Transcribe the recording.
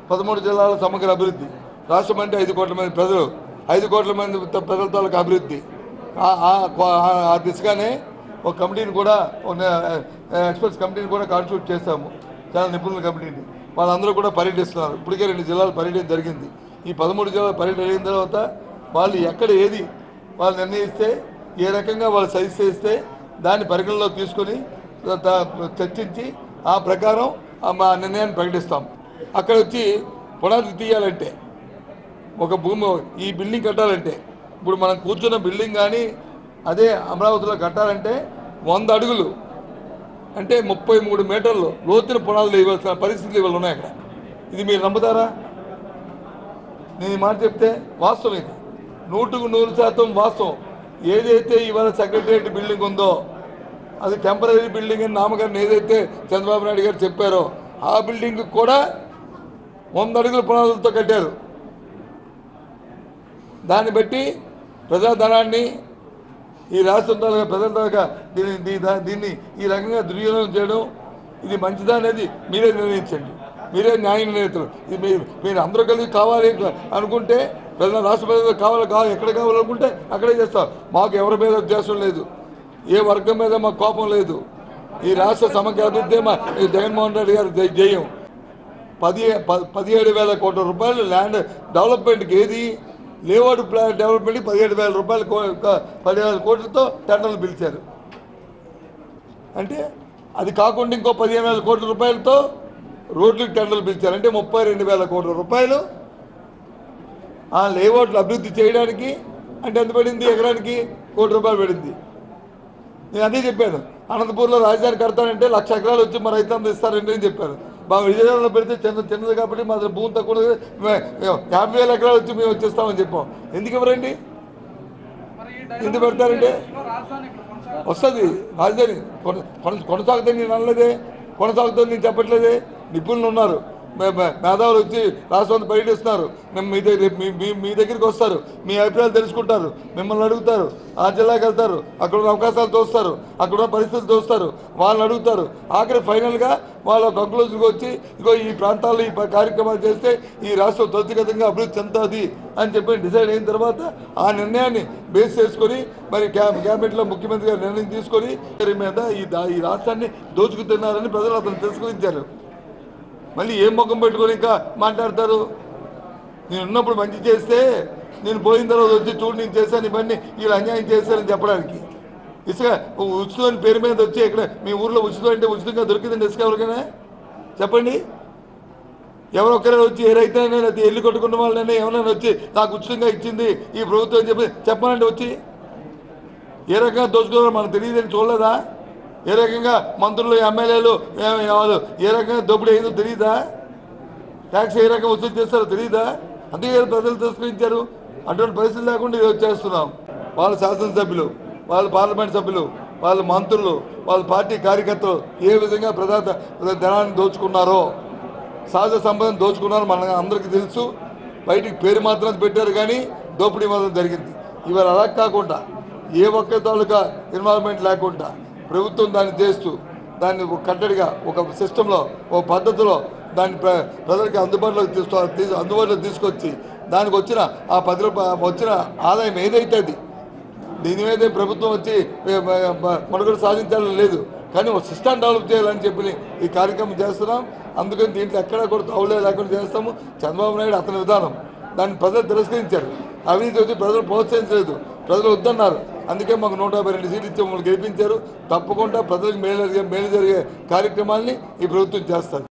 పదమూడు జిల్లాల సమగ్ర అభివృద్ధి రాష్ట్రం అంటే ఐదు కోట్ల మంది ప్రజలు ఐదు కోట్ల మంది త- ప్రజల తాలూకు అభివృద్ధి ఆ- ఆ- ఆ- ఆ దిశగానే ఒక కమిటీని కూడా ఒక ఎక్స్పర్ట్స్ కమిటీని కూడా కాన్స్టిట్యూట్ చేశాము చాలా నిపుణుల కమిటీని వాళ్ళందరూ కూడా పర్యటిస్తున్నారు ఇప్పటికే రెండు జిల్లాలు పర్యటన జరిగింది ఈ పదమూడు జిల్లాల పర్యటన అయిన తర్వాత వాళ్ళు ఎక్కడ ఏది వాళ్ళు నిర్ణయిస్తే ఏ రకంగా వాళ్ళు సజెస్ట్ చేస్తే దాన్ని పరిగణలో తీసుకొని త- చర్చించి ఆ ప్రకారం ఆ మా నిర్ణయాన్ని ప్రకటిస్తాం అక్కడ వచ్చి పునాది తీయాలంటే ఒక భూమి ఈ బిల్డింగ్ కట్టాలంటే ఇప్పుడు మనం కూర్చున్న బిల్డింగ్ కానీ అదే అమరావతిలో కట్టాలంటే వంద అడుగులు అంటే ముప్పై మూడు మీటర్లు లోతున పునాదులు ఇవ్వాల్సిన పరిస్థితులు ఇవాళ ఉన్నాయి అక్కడ ఇది మీరు నమ్ముతారా నేను ఈ మాట చెప్తే వాస్తవం ఇది నూటుకు నూరు శాతం వాస్తవం ఏదైతే ఇవాళ సెక్రటరియట్ బిల్డింగ్ ఉందో అది టెంపరీ బిల్డింగ్ అని నామకరణం ఏదైతే చంద్రబాబు నాయుడు గారు చెప్పారో ఆ బిల్డింగ్ కూడా వంద అడుగుల పునాదులతో కట్టారు దాన్ని బట్టి ప్రజాధనాన్ని ఈ రాష్ట్రం తాలూకా ప్రజల తాలూకా దీన్ని దీ- దా- దీన్ని ఈ రకంగా దుర్వినియోగం చేయడం ఇది మంచిదా అనేది మీరే నిర్ణయించండి మీరే న్యాయ నిర్ణయితులు ఇది మీరు మీరు అందరూ కలిసి కావాలి అనుకుంటే ప్రజల రాష్ట్ర ప్రజలు కావాలి కావాలి ఎక్కడ కావాలనుకుంటే అక్కడే చేస్తాం మాకు ఎవరి మీద ఉద్దేశం లేదు ఏ వర్గం మీద మాకు కోపం లేదు ఈ రాష్ట్ర సమగ్ర అభివృద్ధి మా ఈ జగన్మోహన్ రెడ్డి గారు జై- జయం పది ప- పదిహేడు వేల కోట్ల రూపాయలు ల్యాండ్ డెవలప్మెంట్కి ఏది లేఅవుట్ ప్లాన్ డెవలప్మెంట్కి పదిహేడు వేల రూపాయలు కో- క- పదిహేడు కోట్లతో టెండర్లు పిలిచారు అంటే అది కాకుండా ఇంకో పదిహేను వేల కోట్ల రూపాయలతో రోడ్లకు టెండర్లు పిలిచారు అంటే ముప్పై రెండు వేల కోట్ల రూపాయలు ఆ లేఅవుట్లు అభివృద్ధి చేయడానికి అంటే ఎంత పడింది ఎకరానికి కోటి రూపాయలు పడింది నేను అదే చెప్పాను అనంతపూర్లో రాజధాని కడతానంటే లక్ష ఎకరాలు వచ్చి మా రైతులందరూ ఇస్తారండి అని చెప్పాను మా విజయనగరంలో పెడితే చిన్న చిన్నది కాబట్టి మా దగ్గర భూమి తక్కువ ఉన్నది. మే- మేము యాభై వేల ఎకరాలు వచ్చి మేము వచ్చేస్తామని చెప్పాం ఎందుకు ఇవ్వరండి ఎందుకు పెడతారండి వస్తుంది రాజధాని కొన- కొన- కొనసాగుతుంది నేను అనలేదే కొనసాగుతుంది నేను చెప్పట్లేదే నిపుణులు ఉన్నారు మే- మే- మేధావులు వచ్చి రాష్ట్రాన్ని పర్యటిస్తున్నారు మేము మీ దగ్గర మీ మీ- మీ దగ్గరికి వస్తారు మీ అభిప్రాయాలు తెలుసుకుంటారు మిమ్మల్ని అడుగుతారు ఆ జిల్లాకి వెళ్తారు అక్కడ ఉన్న అవకాశాలు చూస్తారు అక్కడ ఉన్న పరిస్థితులు చూస్తారు వాళ్ళని అడుగుతారు ఆఖరి ఫైనల్గా వాళ్ళ కంక్లూజన్కి వచ్చి ఇగో ఈ ప్రాంతాల్లో ఈ ప- కార్యక్రమాలు చేస్తే ఈ రాష్ట్రం త్వరితగతంగా అభివృద్ధి చెందుతుంది అని చెప్పి డిసైడ్ అయిన తర్వాత ఆ నిర్ణయాన్ని బేస్ చేసుకొని మరి క్యా క్యాబినెట్లో ముఖ్యమంత్రి గారు నిర్ణయం తీసుకొని వారి మీద ఈ దా- ఈ రాష్ట్రాన్ని దోచుకుతున్నారని ప్రజలు అతను తిరస్కరించారు మళ్ళీ ఏం ముఖం పెట్టుకొని ఇంకా మాట్లాడతారు నేను ఉన్నప్పుడు మంచి చేస్తే నేను పోయిన తర్వాత వచ్చి చూడు నేను చేశాను ఇవన్నీ వీళ్ళు అన్యాయం చేశారని చెప్పడానికి ఇసుక ఉచితం అని పేరు మీద వచ్చి ఇక్కడ మీ ఊర్లో ఉచితం అంటే ఉచితంగా దొరికిందండి ఇసుక ఎవరికైనా చెప్పండి ఎవరొక్కరైనా వచ్చి ఏ రైతైనా లేకపోతే ఎల్లు కొట్టుకున్న వాళ్ళైనా ఎవరైనా వచ్చి నాకు ఉచితంగా ఇచ్చింది ఈ ప్రభుత్వం అని చెప్పి చెప్పాలండి వచ్చి ఏ రకంగా దోచుకున్నారో మనకు తెలియదని చూడలేదా ఏ రకంగా మంత్రులు ఎమ్మెల్యేలు ఏ- వాళ్ళు ఏ రకంగా దోపిడీ అయిందో తెలియదా ట్యాక్స్ ఏ రకంగా వసూలు చేస్తారో తెలియదా అందుకే కదా ప్రజలు తిరస్కరించారు అటువంటి పరిస్థితి లేకుండా ఇది వచ్చేస్తున్నాం వాళ్ళ శాసనసభ్యులు వాళ్ళ పార్లమెంట్ సభ్యులు వాళ్ళ మంత్రులు వాళ్ళ పార్టీ కార్యకర్తలు ఏ విధంగా ప్రజా ప్రజా ధనాన్ని దోచుకున్నారో సహజ సంపదను దోచుకున్నారో మన అందరికీ తెలుసు బయటికి పేరు మాత్రం పెట్టారు కానీ దోపిడీ మాత్రం జరిగింది ఇవాళ అలా కాకుండా ఏ ఒక్క తాలూకా ఇన్వాల్వ్మెంట్ లేకుండా ప్రభుత్వం దాన్ని చేస్తూ దాన్ని ఒక కట్టడిగా ఒక సిస్టంలో ఒక పద్ధతిలో దాన్ని ప్ర ప్రజలకి అందుబాటులోకి తీసుకో తీ- అందుబాటులోకి తీసుకొచ్చి దానికి వచ్చిన ఆ పది రూపాయ వచ్చిన ఆదాయం ఏదైతే అది దీని మీద ప్రభుత్వం వచ్చి ఏ, మ- మ- మనుగడ సాధించాలని లేదు కానీ ఒక సిస్టమ్ డెవలప్ చేయాలని చెప్పి ఈ కార్యక్రమం చేస్తున్నాం అందుకని దీంట్లో ఎక్కడా కూడా తౌలే లేకుండా చేస్తాము చంద్రబాబు నాయుడు అతని విధానం దాన్ని ప్రజలు తిరస్కరించారు అవినీతి వచ్చి ప్రజలు ప్రోత్సహించలేదు ప్రజలు వద్దన్నారు అందుకే మాకు నూట యాభై రెండు సీట్లు ఇచ్చి మమ్మల్ని గెలిపించారు తప్పకుండా ప్రజలకు మేలు జరిగే మేలు జరిగే కార్యక్రమాల్ని ఈ ప్రభుత్వం చేస్తారు